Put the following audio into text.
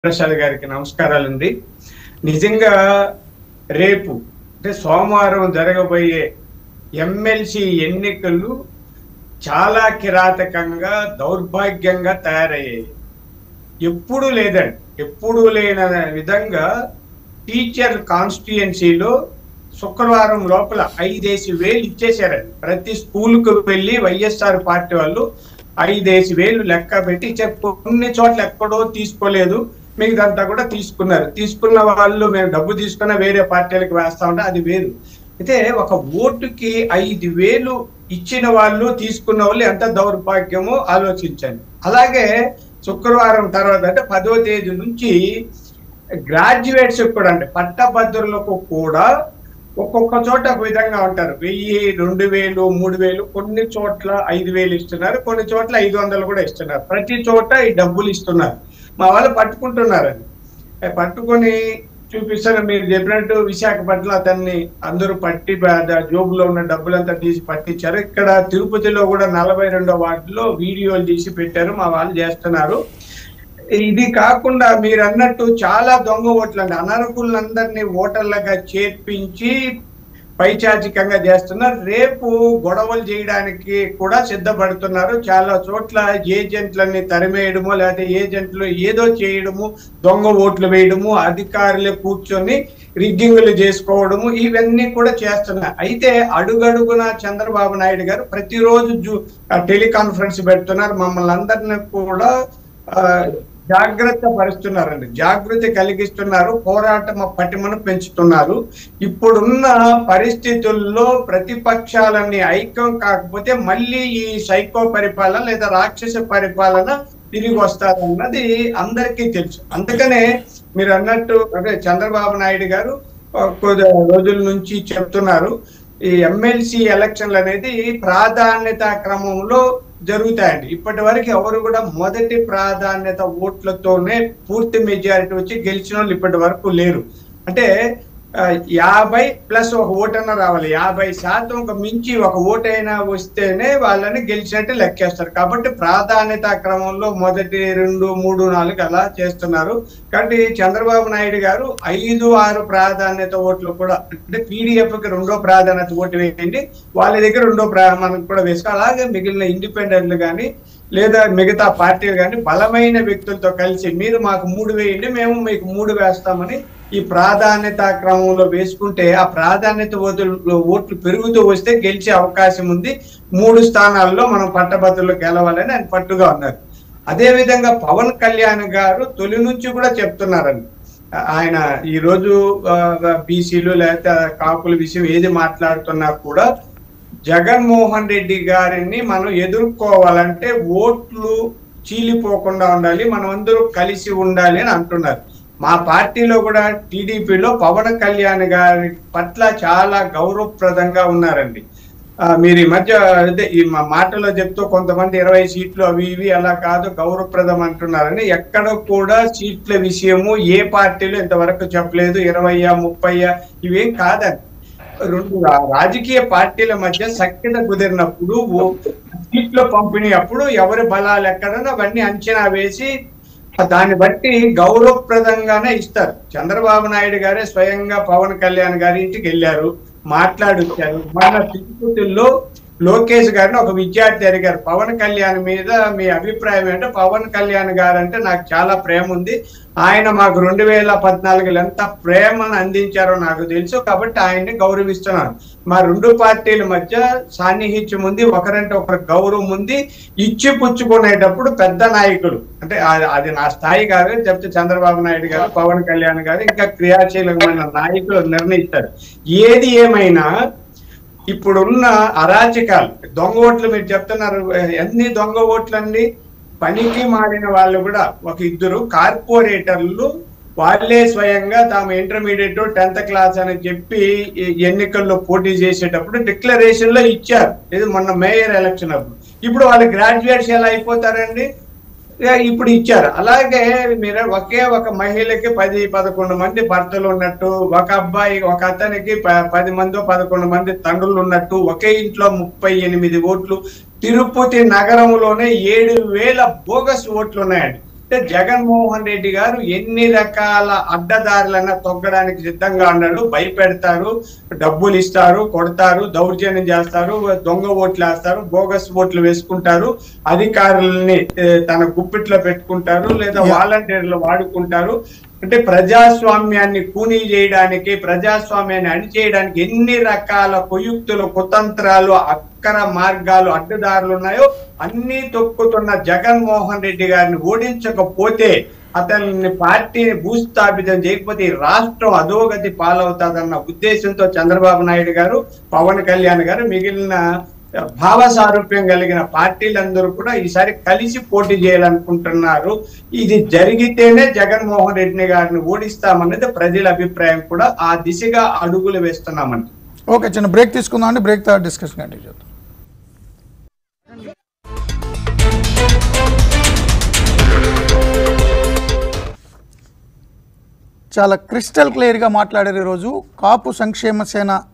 ప్రసాద్ గారికి నమస్కారాలండి నిజంగా రేపు అంటే సోమవారం జరగబోయే ఎమ్మెల్సీ ఎన్నికలు చాలా కిరాతకంగా దౌర్భాగ్యంగా తయారయ్యాయి ఎప్పుడూ లేదండి ఎప్పుడూ లేని విధంగా టీచర్ కాన్స్టిట్యుయెన్సీలో శుక్రవారం లోపల ఐదేసి వేలు ఇచ్చేశారండి ప్రతి స్కూల్కు వెళ్ళి వైఎస్ఆర్ పార్టీ వాళ్ళు ఐదేసి వేలు లెక్క పెట్టి చెప్పు కొన్ని చోట్ల ఎక్కడో తీసుకోలేదు మిగతాంతా కూడా తీసుకున్నారు తీసుకున్న వాళ్ళు మేము డబ్బు తీసుకున్న వేరే పార్టీలకు వేస్తా ఉంటే అది వేరు అయితే ఒక ఓటుకి ఐదు వేలు ఇచ్చిన వాళ్ళు తీసుకున్న వాళ్ళు ఎంత దౌర్భాగ్యమో ఆలోచించండి అలాగే శుక్రవారం తర్వాత అంటే పదో తేదీ నుంచి గ్రాడ్యుయేట్స్ కూడా అంటే పట్టభద్రులకు కూడా ఒక్కొక్క చోట ఒక విధంగా ఉంటారు వెయ్యి రెండు వేలు మూడు వేలు కొన్ని చోట్ల ఐదు వేలు ఇస్తున్నారు కొన్ని చోట్ల ఐదు వందలు కూడా ఇస్తున్నారు ప్రతి చోట ఈ డబ్బులు ఇస్తున్నారు మా వాళ్ళు పట్టుకుంటున్నారండి అవి పట్టుకొని చూపిస్తారు మీరు చెప్పినట్టు విశాఖపట్నం అతన్ని అందరూ పట్టి బ- జోబులో ఉన్న డబ్బులంతా తీసి పట్టించారు ఇక్కడ తిరుపతిలో కూడా నలభై రెండో వార్డులో వీడియోలు తీసి పెట్టారు మా వాళ్ళు చేస్తున్నారు ఇది కాకుండా మీరు అన్నట్టు చాలా దొంగ ఓట్లు అండి అనర్హులందరినీ ఓటర్లుగా చేర్పించి పైచాచికంగా చేస్తున్నారు రేపు గొడవలు చేయడానికి కూడా సిద్ధపడుతున్నారు చాలా చోట్ల ఏజెంట్లని తరిమేయడము లేకపోతే ఏజెంట్లు ఏదో చేయడము దొంగ ఓట్లు వేయడము అధికారులు కూర్చొని రిగ్గింగులు చేసుకోవడము ఇవన్నీ కూడా చేస్తున్నారు అయితే అడుగడుగున చంద్రబాబు నాయుడు గారు ప్రతిరోజు జూ- టెలికాన్ఫరెన్స్ పెడుతున్నారు మమ్మల్ని అందరినీ కూడా ఆ, జాగ్రత్త పరుస్తున్నారండి జాగృతి కలిగిస్తున్నారు పోరాటం పటిమను పెంచుతున్నారు ఇప్పుడున్న పరిస్థితుల్లో ప్రతిపక్షాలన్నీ ఐక్యం కాకపోతే మళ్ళీ ఈ సైకో పరిపాలన లేదా రాక్షస పరిపాలన తిరిగి వస్తారన్నది అందరికీ తెలుసు అందుకనే మీరు అన్నట్టు అదే చంద్రబాబు నాయుడు గారు ఆ, కొద్ది రోజుల నుంచి చెప్తున్నారు ఈ ఎమ్మెల్సీ ఎలక్షన్లు అనేది ప్రాధాన్యత క్రమంలో జరుగుతాయండి ఇప్పటి వరకు ఎవరు కూడా మొదటి ప్రాధాన్యత ఓట్లతోనే పూర్తి మెజారిటీ వచ్చి గెలిచిన వాళ్ళు ఇప్పటి వరకు లేరు అంటే ఆ, యాభై ప్లస్ ఒక ఓటైనా రావాలి యాభై శాతం ఒక మించి ఒక ఓటైనా వస్తేనే వాళ్ళని గెలిచినట్టు లెక్కేస్తారు కాబట్టి ప్రాధాన్యత క్రమంలో మొదటి రెండు మూడు నాలుగు అలా చేస్తున్నారు కాబట్టి చంద్రబాబు నాయుడు గారు ఐదు ఆరు ప్రాధాన్యత ఓట్లు కూడా అంటే పీడిఎఫ్ కి రెండో ప్రాధాన్యత ఓటు వేయండి వాళ్ళ దగ్గర రెండో ప్రా మనకు కూడా వేసుకో అలాగే మిగిలిన ఇండిపెండెంట్లు కానీ లేదా మిగతా పార్టీలు కానీ బలమైన వ్యక్తులతో కలిసి మీరు మాకు మూడు వేయండి మేము మీకు మూడు వేస్తామని ఈ ప్రాధాన్యత క్రమంలో వేసుకుంటే ఆ ప్రాధాన్యత ఓట్లు ఓట్లు పెరుగుతూ వస్తే గెలిచే అవకాశం ఉంది మూడు స్థానాల్లో మనం పట్టభద్రులు గెలవాలని ఆయన పట్టుగా ఉన్నారు అదే విధంగా పవన్ కళ్యాణ్ గారు తొలి నుంచి కూడా చెప్తున్నారండి ఆ- ఆయన ఈ రోజు బీసీలు లేకపోతే కాపుల విషయం ఏది మాట్లాడుతున్నా కూడా జగన్మోహన్ రెడ్డి గారిని మనం ఎదుర్కోవాలంటే ఓట్లు చీలిపోకుండా ఉండాలి మనం అందరూ కలిసి ఉండాలి అని అంటున్నారు మా పార్టీలో కూడా టీడీపీలో పవన్ కళ్యాణ్ గారి పట్ల చాలా గౌరవప్రదంగా ఉన్నారండి ఆ, మీరు ఈ మధ్య అదే ఈ మా మాటలో చెప్తూ కొంతమంది ఇరవై సీట్లు అవి ఇవి అలా కాదు గౌరవప్రదం అంటున్నారని ఎక్కడ కూడా సీట్ల విషయము ఏ పార్టీలో ఇంతవరకు చెప్పలేదు ఇరవయ్యా ముప్పయ్యా ఇవేం కాదండి రెండు రా- రాజకీయ పార్టీల మధ్య సఖ్యత కుదిరినప్పుడు ఓ- సీట్ల పంపిణీ అప్పుడు ఎవరి బలాలు ఎక్కడనో అవన్నీ అంచనా వేసి దాన్ని బట్టి గౌరవప్రదంగానే ఇస్తారు చంద్రబాబు నాయుడు గారే స్వయంగా పవన్ కళ్యాణ్ గారి ఇంటికి వెళ్ళారు మాట్లాడొచ్చారు మన తిరుపతిలో లోకేష్ గారిని ఒక విద్యార్థి అడిగారు పవన్ కళ్యాణ్ మీద మీ అభిప్రాయం ఏంటో పవన్ కళ్యాణ్ గారు అంటే నాకు చాలా ప్రేమ ఉంది ఆయన మాకు రెండు వేల పద్నాలుగులో ఎంత ప్రేమను అందించారో నాకు తెలుసు కాబట్టి ఆయన్ని గౌరవిస్తున్నాను మా రెండు పార్టీల మధ్య సాన్నిహిత్యం ఉంది ఒకరంటే ఒకరు గౌరవం ఉంది ఇచ్చి పుచ్చుకునేటప్పుడు పెద్ద నాయకులు అంటే ఆ- అది నా స్థాయి కాదు చెప్తే చంద్రబాబు నాయుడు గారు పవన్ కళ్యాణ్ గారు ఇంకా క్రియాశీలకమైన నాయకులు నిర్ణయిస్తారు ఏది ఏమైనా ఇప్పుడున్న అరాచకాలు దొంగ ఓట్లు మీరు చెప్తున్నారు ఎన్ని దొంగ ఓట్లండి పనికి మారిన వాళ్ళు కూడా ఒక ఇద్దరు కార్పొరేటర్లు వాళ్ళే స్వయంగా తాము ఇంటర్మీడియట్ టెన్త్ క్లాస్ అని చెప్పి ఈ ఎన్నికల్లో పోటీ చేసేటప్పుడు డిక్లరేషన్ లో ఇచ్చారు ఇది మొన్న మేయర్ ఎలక్షన్ అప్పుడు ఇప్పుడు వాళ్ళు గ్రాడ్యుయేట్స్ ఎలా అయిపోతారండి ఇక ఇప్పుడు ఇచ్చారు అలాగే మీరు ఒకే ఒక మహిళకి పది పదకొండు మంది భర్తలు ఉన్నట్టు ఒక అబ్బాయి ఒక అతనికి ప- పది మంది పదకొండు మంది తండ్రులు ఉన్నట్టు ఒకే ఇంట్లో ముప్పై ఎనిమిది ఓట్లు తిరుపతి నగరంలోనే ఏడు వేల బోగస్ ఓట్లు ఉన్నాయండి అంటే జగన్మోహన్ రెడ్డి గారు ఎన్ని రకాల అడ్డదారులన్నా తొక్కడానికి సిద్ధంగా ఉన్నాడు భయపెడతారు డబ్బులు ఇస్తారు కొడతారు దౌర్జన్యం చేస్తారు దొంగ ఓట్లు వేస్తారు బోగస్ ఓట్లు వేసుకుంటారు అధికారులని ఏ, తన గుప్పిట్లో పెట్టుకుంటారు లేదా వాలంటీర్లు వాడుకుంటారు అంటే ప్రజాస్వామ్యాన్ని కూనీ చేయడానికి ప్రజాస్వామ్యాన్ని అణిచేయడానికి ఎన్ని రకాల కుయుక్తులు కుతంత్రాలు అక్కర మార్గాలు అడ్డుదారులు ఉన్నాయో అన్ని తొక్కుతున్న జగన్మోహన్ రెడ్డి గారిని ఓడించకపోతే అతన్ని పార్టీని భూస్థాపితం చేయకపోతే ఈ రాష్ట్రం అధోగతి పాలవుతాదన్న ఉద్దేశంతో చంద్రబాబు నాయుడు గారు పవన్ కళ్యాణ్ గారు మిగిలిన భావ సారూప్యం కలిగిన పార్టీలందరూ కూడా ఈసారి కలిసి పోటీ చేయాలనుకుంటున్నారు ఇది జరిగితేనే జగన్మోహన్ రెడ్డి గారిని ఓడిస్తామన్నది ప్రజల అభిప్రాయం కూడా ఆ దిశగా అడుగులు వేస్తున్నామండి ఓకే చిన్న బ్రేక్ తీసుకుందాం అండి బ్రేక్ తర్వాత డిస్కషన్ కంటిన్యూ చేద్దాం చాలా క్రిస్టల్ క్లియర్గా మాట్లాడారు ఈరోజు కాపు సంక్షేమ సేన